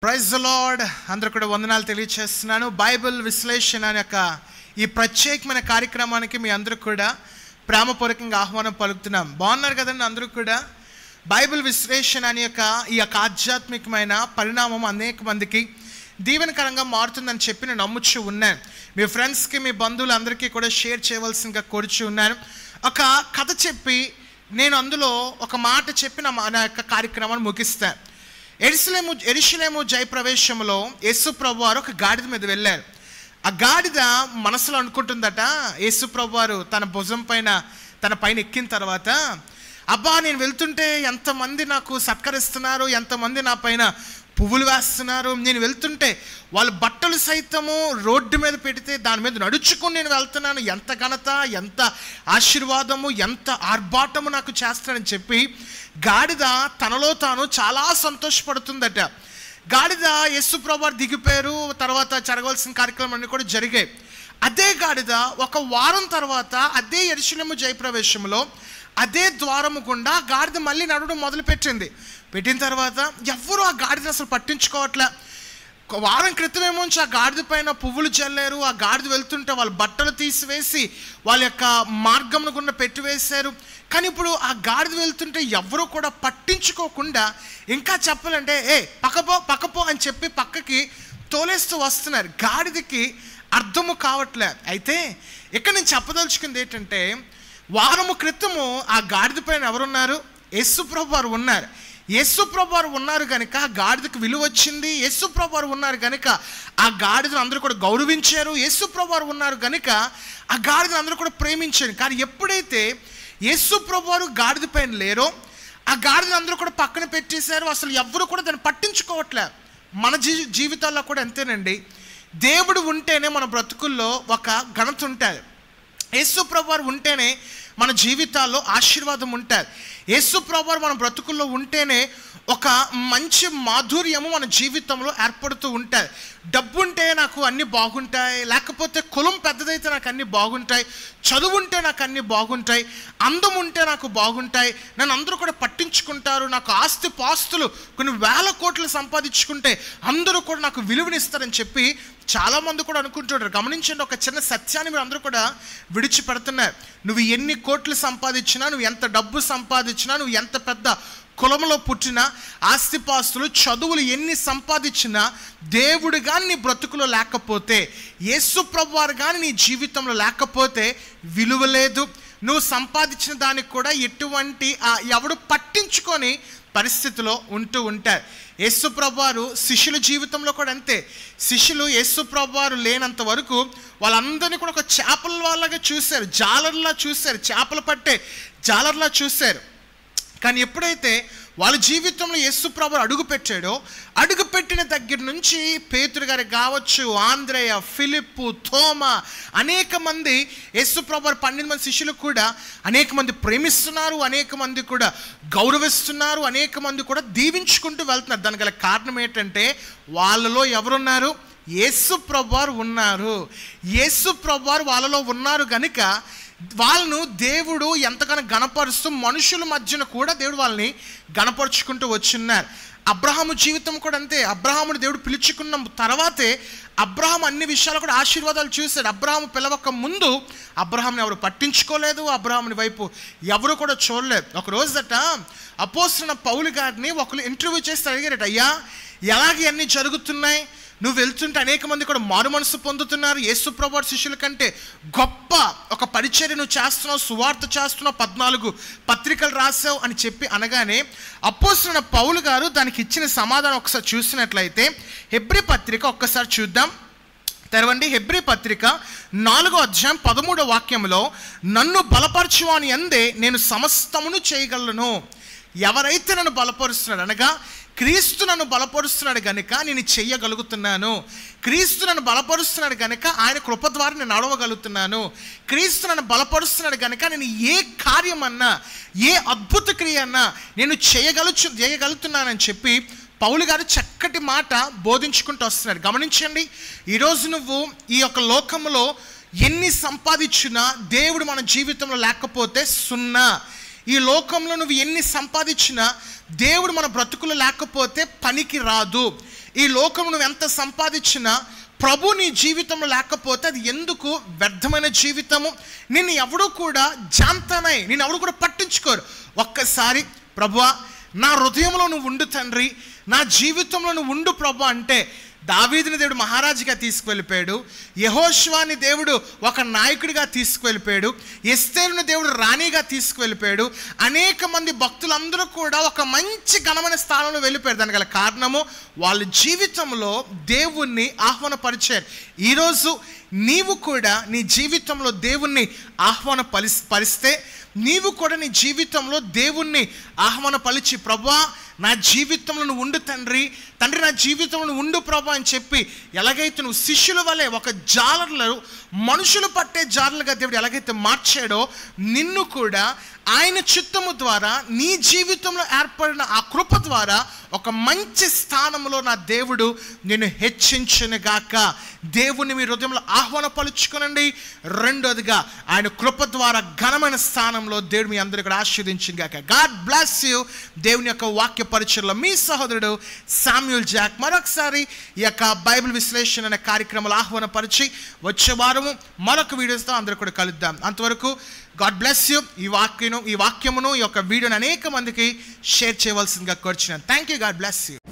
praise lord అందరు కూడా వందనాలు తెలియచేస్తున్నాను బైబిల్ విశ్లేషణ అనే యొక్క ఈ ప్రత్యేకమైన కార్యక్రమానికి మీ అందరూ కూడా ప్రేమపూర్వకంగా ఆహ్వానం పలుకుతున్నాం బాగున్నారు కదండి అందరూ కూడా బైబిల్ విశ్లేషణ అనే యొక్క ఈ యొక్క ఆధ్యాత్మికమైన పరిణామం అనేక మందికి దీవెనకరంగా మారుతుందని చెప్పి నేను నమ్ముచ్చు ఉన్నాను మీ ఫ్రెండ్స్కి మీ బంధువులందరికీ కూడా షేర్ చేయవలసిందిగా కోరుచు ఉన్నాను ఒక కథ చెప్పి నేను అందులో ఒక మాట చెప్పి నా మా- నా యొక్క కార్యక్రమాన్ని ముగిస్తాను ఎరిశలేము ఎరిశలేము జయప్రవేశంలో యేసు ప్రభు వారు ఒక గాడిద మీద వెళ్ళారు ఆ గాడిద మనసులో అనుకుంటుందట యేసు ప్రభు వారు తన భుజం పైన తన పైన ఎక్కిన తర్వాత అబ్బా నేను వెళ్తుంటే ఎంతమంది నాకు సత్కరిస్తున్నారు ఎంతమంది నా పైన పువ్వులు వేస్తున్నారు నేను వెళ్తుంటే వాళ్ళ బట్టలు సైతము రోడ్డు మీద పెడితే దాని మీద నడుచుకుని నేను వెళ్తున్నాను ఎంత ఘనత ఎంత ఆశీర్వాదము ఎంత ఆర్భాటము నాకు చేస్తానని చెప్పి గాడిద తనలో తాను చాలా సంతోషపడుతుందట గాడిద యేసు ప్రభు దిగిపోయారు తర్వాత జరగవలసిన కార్యక్రమాలన్నీ కూడా జరిగాయి అదే గాడిద ఒక వారం తర్వాత అదే ఎరుశలము జయప్రవేశంలో అదే ద్వారము గుండా గాడిద మళ్ళీ నడవడం మొదలుపెట్టింది పెట్టిన తర్వాత ఎవ్వరూ ఆ గాడిద అసలు పట్టించుకోవట్లే ఒక వారం క్రితమేమో నుంచి ఆ గాడిద పైన పువ్వులు చల్లారు ఆ గాడిద వెళ్తుంటే వాళ్ళ బట్టలు తీసివేసి వాళ్ళ యొక్క మార్గమును గుండా పెట్టివేశారు కానీ ఇప్పుడు ఆ గాడిద వెళ్తుంటే ఎవరు కూడా పట్టించుకోకుండా ఇంకా చెప్పాలంటే ఏ పక్కపో పక్కపో అని చెప్పి పక్కకి తోలేస్తూ వస్తున్నారు గాడిదకి అర్థము కావట్లే అయితే ఇక్కడ నేను చెప్పదలుచుకుంది ఏంటంటే వారము క్రితము ఆ గాడిద పైన ఎవరున్నారు యేసు ప్రభు వారు ఉన్నారు యేసు ప్రభు వారు ఉన్నారు కనుక ఆ గాడిదకు విలువ వచ్చింది యేసు ప్రభు వారు ఉన్నారు కనుక ఆ గాడిదను అందరూ కూడా గౌరవించారు యేసు ప్రభు వారు ఉన్నారు కనుక ఆ గాడిదను అందరూ కూడా ప్రేమించారు కానీ ఎప్పుడైతే యేసు ప్రభు వారు గాడిద పైన లేరో ఆ గాడిద అందరూ కూడా పక్కన పెట్టేశారు అసలు ఎవ్వరు కూడా దాన్ని పట్టించుకోవట్లే మన జీ జీవితాల్లో కూడా అంతేనండి దేవుడు ఉంటేనే మన బ్రతుకుల్లో ఒక ఘనత ఉంటుంది యేసు ప్రభువారు ఉంటేనే మన జీవితాల్లో ఆశీర్వాదం ఉంటుంది యేసు ప్రభువారు మన బ్రతుకుల్లో ఉంటేనే ఒక మంచి మాధుర్యము మన జీవితంలో ఏర్పడుతూ ఉంటుంది డబ్బు ఉంటే నాకు అన్నీ బాగుంటాయి లేకపోతే కులం పెద్దదైతే నాకు అన్నీ బాగుంటాయి చదువు ఉంటే నాకు అన్నీ బాగుంటాయి అందం ఉంటే నాకు బాగుంటాయి నన్ను అందరూ కూడా పట్టించుకుంటారు నాకు ఆస్తి పాస్తులు కొన్ని వేల కోట్లు సంపాదించుకుంటే అందరూ కూడా నాకు విలువనిస్తారని చెప్పి చాలామంది కూడా అనుకుంటున్నారు గమనించండి ఒక చిన్న సత్యాన్ని మీరు అందరూ కూడా విడిచిపెడుతున్నారు నువ్వు ఎన్ని కోట్లు సంపాదించినా నువ్వు ఎంత డబ్బు సంపాదించినా నువ్వు ఎంత పెద్ద కులంలో పుట్టిన ఆస్తిపాస్తులు చదువులు ఎన్ని సంపాదించినా దేవుడు కానీ నీ బ్రతుకులో లేకపోతే యేసు ప్రభువారు కానీ నీ జీవితంలో లేకపోతే విలువ లేదు నువ్వు సంపాదించిన దానికి కూడా ఎటువంటి ఆ ఎవడు పట్టించుకొని పరిస్థితిలో ఉంటూ ఉంటారు యేసు ప్రభువారు శిష్యుల జీవితంలో కూడా అంతే శిష్యులు యేసు ప్రభువారు లేనంత వరకు వాళ్ళందరినీ కూడా ఒక చేపల వాళ్ళగా చూశారు జాలర్లా చూశారు చేపలు పట్టే జాలర్లా చూశారు కానీ ఎప్పుడైతే వాళ్ళ జీవితంలో యేసు ప్రభు అడుగు పెట్టాడో అడుగు పెట్టిన దగ్గర నుంచి పేతురు గారి కావచ్చు ఆంధ్రయ్య ఫిలిప్పు థోమ అనేక మంది యేసు ప్రభు పన్నెండు మంది శిష్యులు కూడా అనేక మంది ప్రేమిస్తున్నారు అనేక మంది కూడా గౌరవిస్తున్నారు అనేక మంది కూడా దీవించుకుంటూ వెళ్తున్నారు దానికి గల కారణం ఏంటంటే వాళ్ళలో ఎవరున్నారు యేసు ప్రభువారు ఉన్నారు యేసు ప్రభువారు వాళ్ళలో ఉన్నారు కనుక వాళ్ళను దేవుడు ఎంతగానో గణపరుస్తూ మనుషుల మధ్యన కూడా దేవుడు వాళ్ళని గణపరుచుకుంటూ వచ్చిన్నారు అబ్రహాము జీవితం కూడా అంతే అబ్రహాముని దేవుడు పిలుచుకున్న తర్వాతే అబ్రహాం అన్ని విషయాలు కూడా ఆశీర్వాదాలు చూశాడు అబ్రహాము పిలవక ముందు అబ్రహాంని ఎవరు పట్టించుకోలేదు అబ్రహాముని వైపు ఎవరు కూడా చూడలేదు ఒక రోజట అపోస్తున్న పౌలు గారిని ఒకరు ఇంటర్వ్యూ చేస్తే అడిగారట అయ్యా ఎలాగ ఇవన్నీ జరుగుతున్నాయి నువ్వు వెళ్తుంటే అనేక మంది కూడా మారు మనసు పొందుతున్నారు యేసు ప్రభు శిష్యుల కంటే గొప్ప ఒక పరిచర్య నువ్వు చేస్తున్నావు సువార్త చేస్తున్నావు పద్నాలుగు పత్రికలు రాసావు అని చెప్పి అనగానే అపోస్తున్న పౌలు గారు దానికి ఇచ్చిన సమాధానం ఒకసారి చూసినట్లయితే హెబ్రి పత్రిక ఒక్కసారి చూద్దాం తెరవండి హెబ్రి పత్రిక నాలుగో అధ్యాయం పదమూడో వాక్యంలో నన్ను బలపరచువాని అందే నేను సమస్తమును చేయగలను ఎవరైతే నన్ను బలపరుస్తున్నాడు అనగా క్రీస్తు నన్ను బలపరుస్తున్నాడు గనుక నేను చెయ్యగలుగుతున్నాను క్రీస్తు నన్ను బలపరుస్తున్నాడు గనుక ఆయన కృప ద్వారా నేను నడవగలుగుతున్నాను క్రీస్తు నన్ను బలపరుస్తున్నాడు గనుక నేను ఏ కార్యమన్నా ఏ అద్భుత క్రియ అన్నా నేను చేయగలుచు చేయగలుగుతున్నానని చెప్పి పౌలు గారు చక్కటి మాట బోధించుకుంటూ వస్తున్నాడు గమనించండి ఈరోజు నువ్వు ఈ యొక్క లోకంలో ఎన్ని సంపాదించినా దేవుడు మన జీవితంలో లేకపోతే సున్నా ఈ లోకంలో నువ్వు ఎన్ని సంపాదించినా దేవుడు మన బ్రతుకులు లేకపోతే పనికి రాదు ఈ లోకం నువ్వు ఎంత సంపాదించినా ప్రభు నీ జీవితంలో లేకపోతే అది ఎందుకు వ్యర్థమైన జీవితము నిన్ను ఎవడు కూడా జాంతనై నేను ఎవడు కూడా పట్టించుకోరు ఒక్కసారి ప్రభువా నా హృదయంలో నువ్వు ఉండు తండ్రి నా జీవితంలో నువ్వు ఉండు ప్రభు అంటే దావీదుని దేవుడు మహారాజుగా తీసుకువెళ్ళిపోయాడు యహోష్వాని దేవుడు ఒక నాయకుడిగా తీసుకువెళ్ళిపోయాడు ఎస్తేరుని దేవుడు రాణిగా తీసుకువెళ్ళిపోయాడు అనేక మంది భక్తులందరూ కూడా ఒక మంచి ఘనమైన స్థానంలో వెళ్ళిపోయారు దానికి గల కారణము వాళ్ళ జీవితంలో దేవుణ్ణి ఆహ్వానపరిచారు ఈరోజు నీవు కూడా నీ జీవితంలో దేవుణ్ణి ఆహ్వాన పలి పరిస్తే నీవు కూడా నీ జీవితంలో దేవుణ్ణి ఆహ్వాన పలిచి ప్రభా నా జీవితంలో నువ్వు ఉండు తండ్రి తండ్రి నా జీవితంలో నువ్వు ఉండు ప్రభా అని చెప్పి ఎలాగైతే నువ్వు శిష్యుల వలె ఒక జాలర్లు మనుషులు పట్టే జాలర్లుగా దేవుడు ఎలాగైతే మార్చాడో నిన్ను కూడా ఆయన చిత్తము ద్వారా నీ జీవితంలో ఏర్పడిన ఆ కృప ద్వారా ఒక మంచి స్థానంలో నా దేవుడు నేను హెచ్చించునుగాక దేవుని మీ హృదయంలో ఆహ్వాన పలుచుకునండి రెండోదిగా ఆయన కృప ద్వారా ఘనమైన స్థానంలో దేవుడు మీ అందరికీ కూడా ఆశీర్వదించింది గాక గాడ్ బ్లెస్ యూ దేవుని యొక్క వాక్య పరిచయంలో మీ సహోదరుడు శామ్యుల్ జాక్ మరొకసారి ఈ యొక్క బైబిల్ విశ్లేషణ అనే కార్యక్రమాలు ఆహ్వానపరిచి వచ్చే వారము మరొక వీడియోస్తో అందరూ కూడా కలుద్దాం అంతవరకు గాడ్ బ్లెస్ యూ ఈ వాక్యను ఈ వాక్యమును ఈ యొక్క వీడియోని అనేక మందికి షేర్ చేయవలసిందిగా కోరుచున్నాను thank you god bless you